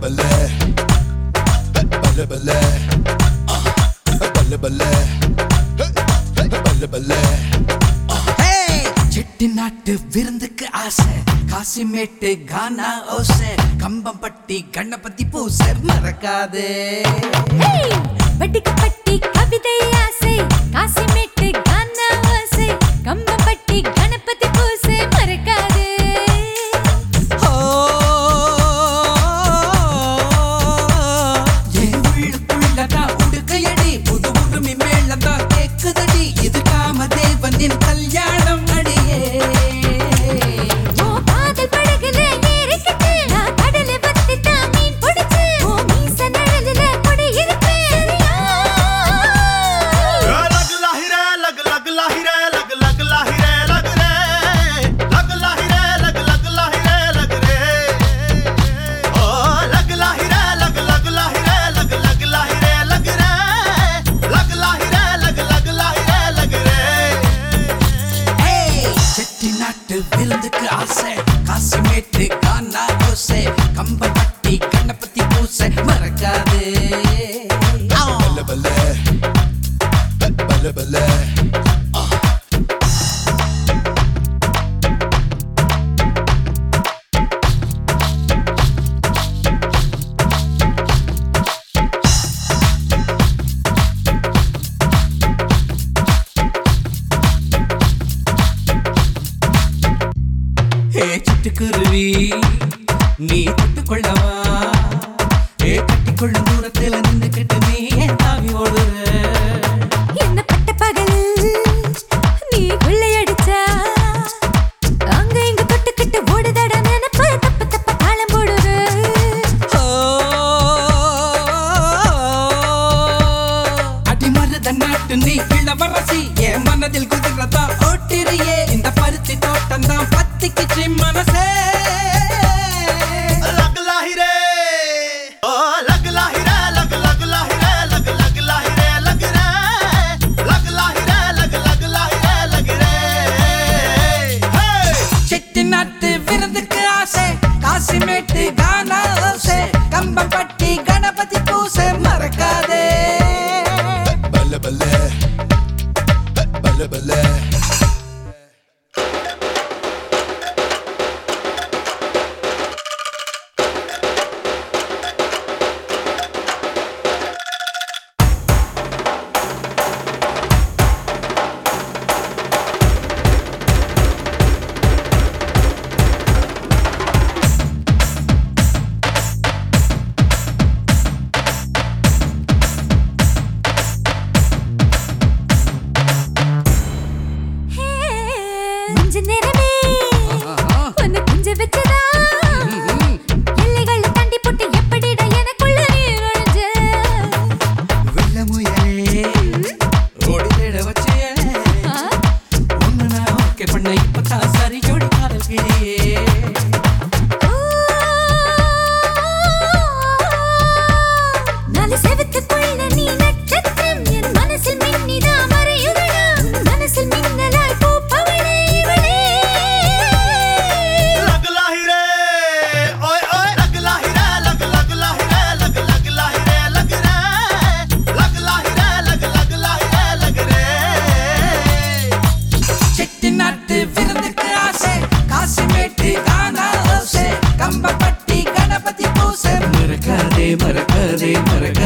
பல்ல பல்ல பல்ல பல்ல பல்ல பல்ல பல்ல செட்டி நாட்டு விருந்துக்கு ஆசை காசிமேட்டு கானா ஓசை கம்பம்பட்டி கணபதி பூசை மறக்காதே ஏய், வட்டிக்கு பட்டி கவிதை ஆசை காசிமேட்டு கானா ஆசை கம்பப்பட்டி கணபதி பூசை மறக்காதே என் உள்ளுக்குள்ளதான் உடுக்கையடி புது உரிமை மேலதான் கேக்குதடி இது காமதேவனின் கல்யாணம் அடியே ஓ காதல் படகுல ஏறிக்கிட்டு நான் கடலை வத்தி தான் மீன் பிடிச்சு ஓ மீச நிழலுல கொடி இருப்பேன் लग लाही रे लग लग लाही रे लग लग लाही रे लग रे लग लाही रे लग लग लाही रे लग रे ओ लग लाही रे लग लग लाही रे लग लग लाही रे लग रे लग लाही रे लग लग लाही रे लग रे ஏய், செட்டி நாட்டு விருந்துக்கு ஆசை காசிமேட்டு கானா ஓசை கம்பம்பட்டி கணபதி பூசை மறக்காதே बल्ले बल्ले बल्ले बल्ले ஏ சிட்டுக்குருவி நீ தொட்டுக்கொள்ளவா ஏ கட்டிக்கொள்ளும் தூரத்துல நின்னுக்கிட்டு நீ ஏன் தாவி ஓடுற என்ன பட்ட பகலில் நீ கொள்ளையடிச்சா அங்க இங்க தொட்டுக்கிட்டு ஓடுதடா நினைப்பு தப்பு தப்ப தாளம் போடுது அடிமருத நாட்டு நீ இளவரசி என் மனதில் குதிரதா ஓட்டிரியே இந்த பருத்தி தோட்டம் தான் பத்திக்குச்சு மனசே लग लाही रे ओ लग लाही रे लग लग लाही रे लग लग लाही रे लग रे लग लाही रे लग लग लाही रे लग रे हे செட்டி நாட்டு விருந்துக்கு ஆசை காசிமேட்டு கானா ஓசை கம்பம்பட்டி கணபதி பூசை மறக்காதே बल्ले बल्ले बल्ले बल्ले கொஞ்ச நேரமே உன்னை குஞ்ச வச்சதா எல்லைகளை தாண்டி போட்டு எப்படிடா எனக்குள்ள நீ நுழைஞ்ச வெள்ள முயலே ஓடிட வச்சே ஆ? ஒன்னு நான் ஓகே பண்ண இப்பதான் சரி ஜோடி காதல் கிளியே நாலு செவத்துக்குள்ள நீ நட்சத்திரம் என் மனசில் மின்னிதா மறையுதடா மனசில் மின்னலாய் பூப்பவளே இவளே लग लाही रे ओए ओए लग लाही रे लग लग लाही रे लग लग लाही रे लग रे लग लाही रे लग लग लाही रे लग रे செட்டி நாட்டு விருந்துக்கு ஆசை காசிமேட்டு கானா ஓசை கம்பப்பட்டி கணபதி பூசை மறக்காதே மறக்காதே மறக்காதே